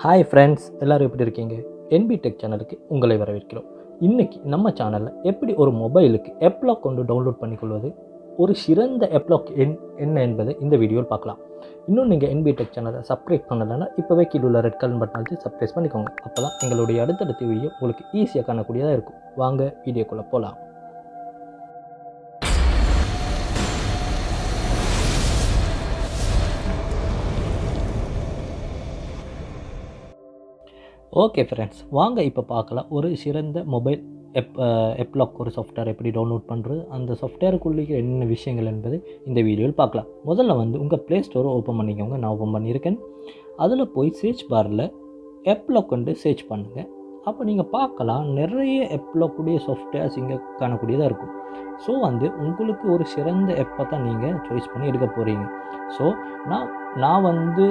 hi friends எல்லாரும் எப்படி இருக்கீங்க என்பி டெக் சேனலுக்கு உங்களை வரவேற்கிறோம் இன்னைக்கு நம்ம சேனலில் எப்படி ஒரு மொபைலுக்கு எப்லாக் கொண்டு டவுன்லோட் பண்ணிக்கொள்வது ஒரு சிறந்த எப்லாக் என் என்ன என்பதை இந்த வீடியோவில் பார்க்கலாம் இன்னும் நீங்கள் என்பி டெக் சேனலை சப்ஸ்கிரைப் பண்ணலைன்னா இப்போவே கீழே உள்ள ரெட் கலர் பட்டன் அழுத்தி சப்ஸ்கிரைப் பண்ணிக்கோங்க அப்போ தான் எங்களுடைய அடுத்தடுத்த வீடியோ உங்களுக்கு ஈஸியாக காணக்கூடியதாக இருக்கும் வாங்க வீடியோக்குள்ளே போகலாம் ஓகே ஃப்ரெண்ட்ஸ் வாங்க இப்போ பார்க்கலாம் ஒரு சிறந்த மொபைல் எப் எப்லாக் ஒரு சாஃப்ட்வேர் எப்படி டவுன்லோட் பண்ணுறது அந்த சாஃப்ட்வேருக்குள்ளே என்ன விஷயங்கள் என்பது இந்த வீடியோவில் பார்க்கலாம் முதல்ல வந்து உங்கள் ப்ளே ஸ்டோரை ஓப்பன் பண்ணிக்கோங்க நான் ஓப்பன் பண்ணியிருக்கேன் அதில் போய் சர்ச் பாரில் எப்லாக் வந்து சர்ச் பண்ணுங்கள் அப்போ நீங்கள் பார்க்கலாம் நிறைய எப்லாக்குடைய சாஃப்ட்வேர்ஸ் இங்கே காணக்கூடியதாக இருக்கும் ஸோ வந்து உங்களுக்கு ஒரு சிறந்த எப்பை தான் நீங்கள் சாய்ஸ் பண்ணி எடுக்க போகிறீங்க ஸோ நான் நான் வந்து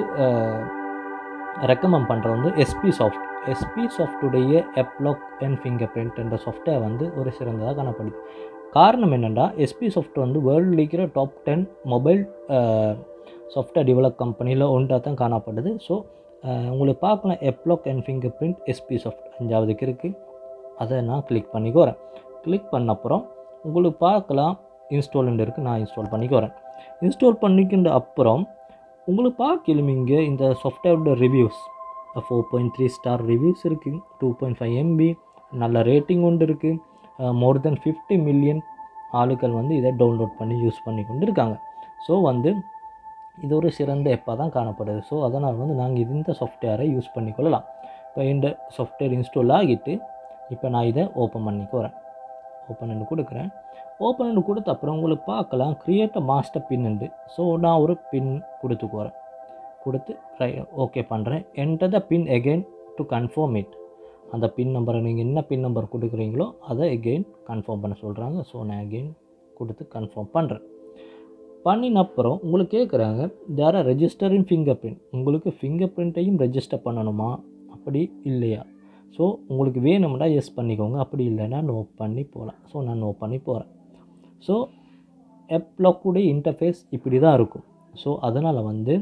ரெக்கமெண்ட் பண்ணுறது வந்து எஸ்பி சாஃப்ட் எஸ்பி சாஃப்ட்டுடைய எப்லாக் அண்ட் ஃபிங்கர் பிரிண்ட் என்ற சாஃப்ட்வேர் வந்து ஒரு சிறந்ததாக காணப்படுது காரணம் என்னென்னா எஸ்பி சாஃப்ட் வந்து வேர்ல்டில் இருக்கிற top ten mobile software develop கம்பெனியில் ஒன்றாக தான் காணப்படுது ஸோ உங்களுக்கு பார்க்கலாம் app lock and fingerprint SP soft அஞ்சாவதுக்கு இருக்குது அதை நான் கிளிக் பண்ணிக்கோறேன் கிளிக் பண்ண அப்புறம் உங்களுக்கு பார்க்கலாம் இன்ஸ்டால்மெண்ட் இருக்குது நான் இன்ஸ்டால் பண்ணிக்கோறேன் இன்ஸ்டால் பண்ணிக்கின்ற அப்புறம் உங்களுக்கு பார்க்கலும் இங்கே இந்த சாஃப்ட்வேரோட reviews four point three star reviews இருக்குது டூ பாயிண்ட் ஃபைவ் எம்பி நல்ல ரேட்டிங் ஒன்று இருக்குது மோர் தென் ஃபிஃப்டி மில்லியன் ஆளுக்கள் வந்து இதை டவுன்லோட் பண்ணி யூஸ் பண்ணி கொண்டு இருக்காங்க ஸோ வந்து இது ஒரு சிறந்த எப்போ தான் காணப்படுது ஸோ அதனால் வந்து நாங்கள் இந்த சாஃப்ட்வேரை யூஸ் பண்ணிக்கொள்ளலாம் இப்போ இந்த சாஃப்ட்வேர் இன்ஸ்டால் ஆகிட்டு இப்போ நான் இதை ஓப்பன் பண்ணிக்கோறேன் ஓப்பன் பண்ணி கொடுக்குறேன் ஓப்பன் பண்ணி கொடுத்த அப்புறம் உங்களுக்கு பார்க்கலாம் create a master pin so நான் ஒரு பின் கொடுத்துக்குறேன் கொடுத்து ரை ஓகே பண்ணுறேன் enter the pin again to confirm it அந்த பின் நம்பரை நீங்கள் என்ன பின் நம்பர் கொடுக்குறீங்களோ அதை எகெயின் கன்ஃபார்ம் பண்ண சொல்கிறாங்க ஸோ நான் எகெயின் கொடுத்து கன்ஃபார்ம் பண்ணுறேன் பண்ணின அப்புறம் உங்களுக்கு கேட்குறாங்க தேர் ஆர் ரெஜிஸ்டரின் ஃபிங்கர் பிரிண்ட் உங்களுக்கு ஃபிங்கர் பிரிண்ட்டையும் ரெஜிஸ்டர் பண்ணணுமா அப்படி இல்லையா ஸோ உங்களுக்கு வேணும்னா எஸ் பண்ணிக்கோங்க அப்படி இல்லைன்னா நோ பண்ணி போகலாம் ஸோ நான் நோ பண்ணி போகிறேன் ஸோ எப்லாக்குடைய இன்டர்ஃபேஸ் இப்படி தான் இருக்கும் ஸோ அதனால் வந்து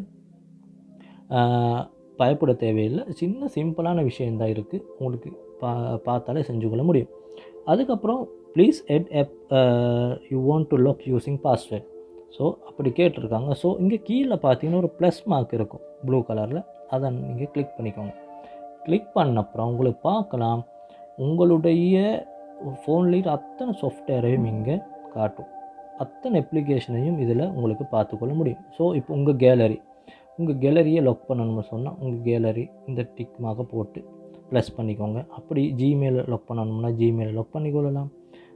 பயப்பட தேவையில்லை சின்ன சிம்பிளான விஷயந்தான் இருக்குது உங்களுக்கு பா பார்த்தாலே செஞ்சுக்கொள்ள முடியும் அதுக்கப்புறம் please add if you want to lock using password so அப்படி கேட்டிருக்காங்க ஸோ இங்கே கீழே பார்த்தீங்கன்னா ஒரு ப்ளஸ் மார்க் இருக்கும் ப்ளூ கலரில் அதை நீங்கள் கிளிக் பண்ணிக்கோங்க கிளிக் பண்ண அப்புறம் உங்களுக்கு பார்க்கலாம் உங்களுடைய ஃபோன்லேயே அத்தனை சாஃப்ட்வேரையும் இங்கே காட்டும் அத்தனை அப்ளிகேஷனையும் இதில் உங்களுக்கு பார்த்துக்கொள்ள முடியும் ஸோ இப்போ உங்கள் கேலரி உங்கள் கேலரியை லாக் பண்ணணும்னு சொன்னால் உங்கள் கேலரி இந்த டிக் மார்க்கை போட்டு ப்ளஸ் பண்ணிக்கோங்க அப்படி ஜிமெயில் லாக் பண்ணணும்னா ஜிமெயில் லாக் பண்ணிக்கொள்ளலாம்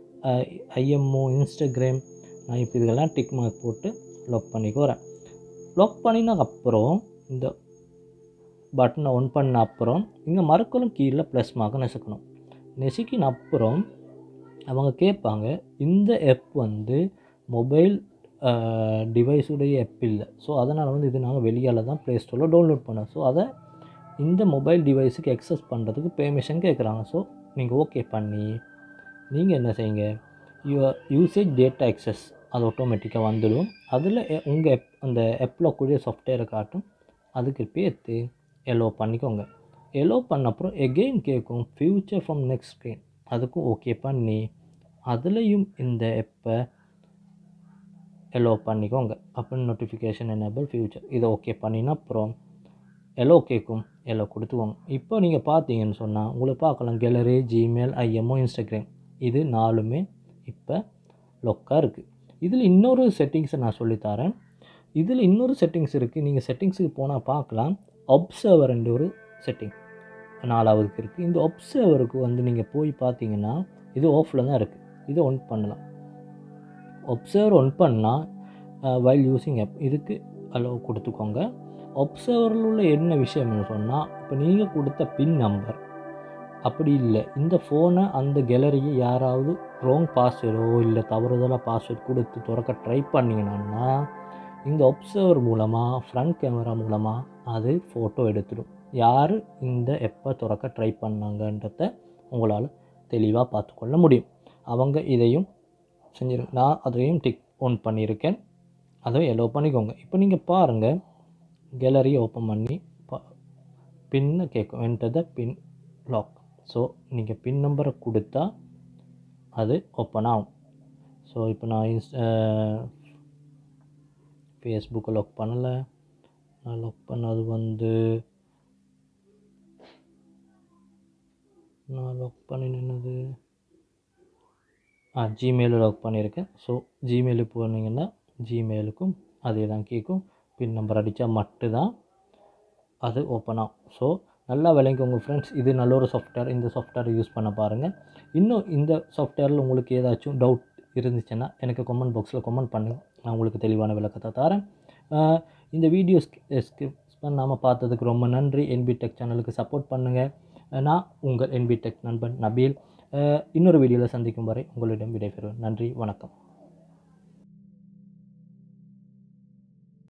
ஐஎம்ஓ இன்ஸ்டாகிராம் நான் இப்போ இதெல்லாம் டிக் மார்க் போட்டு லாக் பண்ணிக்கோறேன் லாக் பண்ணின அப்புறம் இந்த பட்டனை ஒன் பண்ண அப்புறம் இங்கே மறுக்கலும் கீழே ப்ளஸ் மார்க்கை நெசுக்கணும் நெசுக்கின அப்புறம் அவங்க கேட்பாங்க இந்த ஆப் வந்து மொபைல் டிவைஸுடைய ஆப் இல்லை ஸோ அதனால் வந்து இது நாங்கள் வெளியால் தான் ப்ளே ஸ்டோரில் டவுன்லோட் பண்ணோம் ஸோ அதை இந்த மொபைல் டிவைஸுக்கு எக்ஸஸ் பண்ணுறதுக்கு பெர்மிஷன் கேட்குறாங்க ஸோ நீங்கள் ஓகே பண்ணி நீங்கள் என்ன செய்யுங்க யுவர் யூசேஜ் டேட்டா எக்ஸஸ் அது ஆட்டோமேட்டிக்காக வந்துடும் அதில் உங்கள் எப் அந்த ஆப்பில் கூடிய சாஃப்ட்வேரை காட்டும் அதுக்கு பேர்த்து எலோ பண்ணிக்கோங்க எலோ பண்ண அப்புறம் எகெயின் கேட்கும் ஃப்யூச்சர் ஃப்ரம் நெக்ஸ்ட் ஸ்க்ரீன் அதுக்கும் ஓகே பண்ணி அதுலேயும் இந்த எப்போ எலோ பண்ணிக்கோங்க அப்படின்னு நோட்டிஃபிகேஷன் எனேபிள் ஃப்யூச்சர் இதை ஓகே பண்ணினா அப்புறம் எலோ கேட்கும் எலோ கொடுத்துக்கோங்க இப்போ நீங்கள் பார்த்தீங்கன்னு சொன்னால் உங்களுக்கு பார்க்கலாம் கேலரி ஜிமெயில் ஐஎம்ஓ இன்ஸ்டாகிராம் இது நாலுமே இப்போ லொக்காக இருக்குது இதில் இன்னொரு செட்டிங்ஸை நான் சொல்லித்தரேன் இதில் இன்னொரு செட்டிங்ஸ் இருக்குது நீங்கள் செட்டிங்ஸுக்கு போனால் பார்க்கலாம் ஒப்சர்வர்ன்ற ஒரு செட்டிங் நாலாவதுக்கு இருக்குது இந்த ஒப்சர்வருக்கு வந்து நீங்கள் போய் பார்த்தீங்கன்னா இது ஆஃபில் தான் இருக்குது இதை ஒன் பண்ணலாம் ஒப்சர்வர் ஒன் பண்ணால் வைல் யூஸிங் ஆப் இதுக்கு அலோவ் கொடுத்துக்கோங்க ஒப்சர்வரில் உள்ள என்ன விஷயம்னு சொன்னால் இப்போ நீங்கள் கொடுத்த பின் நம்பர் அப்படி இல்லை இந்த ஃபோனை அந்த கேலரியை யாராவது ராங் பாஸ்வேர்டோ இல்லை தவறுதலாக பாஸ்வேர்ட் கொடுத்து திறக்க ட்ரை பண்ணிங்கன்னா இந்த ஒப்சர்வர் மூலமாக ஃப்ரண்ட் கேமரா மூலமாக அது ஃபோட்டோ எடுத்துடும் யார் இந்த எப்போ திறக்க ட்ரை பண்ணாங்கன்றத உங்களால் தெளிவாக பார்த்துக்கொள்ள முடியும் அவங்க இதையும் செஞ்சிரு நான் அதையும் டிக் ஒன் பண்ணியிருக்கேன் அதை எலோ பண்ணிக்கோங்க இப்போ நீங்கள் பாருங்கள் கேலரியை ஓப்பன் பண்ணி பா பின்னு கேட்கும் enter the pin lock so நீங்கள் பின் நம்பரை கொடுத்தா அது ஓப்பன் ஆகும் ஸோ இப்போ நான் இன்ஸ் ஃபேஸ்புக்கை லாக் பண்ணலை நான் லாக் பண்ணது வந்து நான் லாக் பண்ணி நின்னது ஆ ஜிமெயில் லாக் பண்ணியிருக்கேன் ஸோ ஜிமெயிலுக்கு போனீங்கன்னா ஜிமெயிலுக்கும் அதே தான் கேட்கும் பின் நம்பர் அடித்தா மட்டும்தான் அது ஓப்பன் ஆகும் ஸோ நல்லா விளங்கிக்கோங்க ஃப்ரெண்ட்ஸ் இது நல்ல ஒரு சாஃப்ட்வேர் இந்த சாஃப்ட்வேர் யூஸ் பண்ண பாருங்கள் இன்னும் இந்த சாஃப்ட்வேரில் உங்களுக்கு ஏதாச்சும் டவுட் இருந்துச்சுன்னா எனக்கு கமெண்ட் பாக்ஸில் கமெண்ட் பண்ணுங்க நான் உங்களுக்கு தெளிவான விளக்கத்தை தரேன் ஆஹ் இந்த வீடியோ ஸ்கிப் பண்ணாமல் பார்த்ததுக்கு ரொம்ப நன்றி என்பி டெக் சேனலுக்கு சப்போர்ட் பண்ணுங்கள் நான் உங்கள் என்பி டெக் நண்பன் நபீல் ஆஹ் இன்னொரு வீடியோவில் சந்திக்கும் வரை உங்களிடம் விடைபெறுவேன் நன்றி வணக்கம்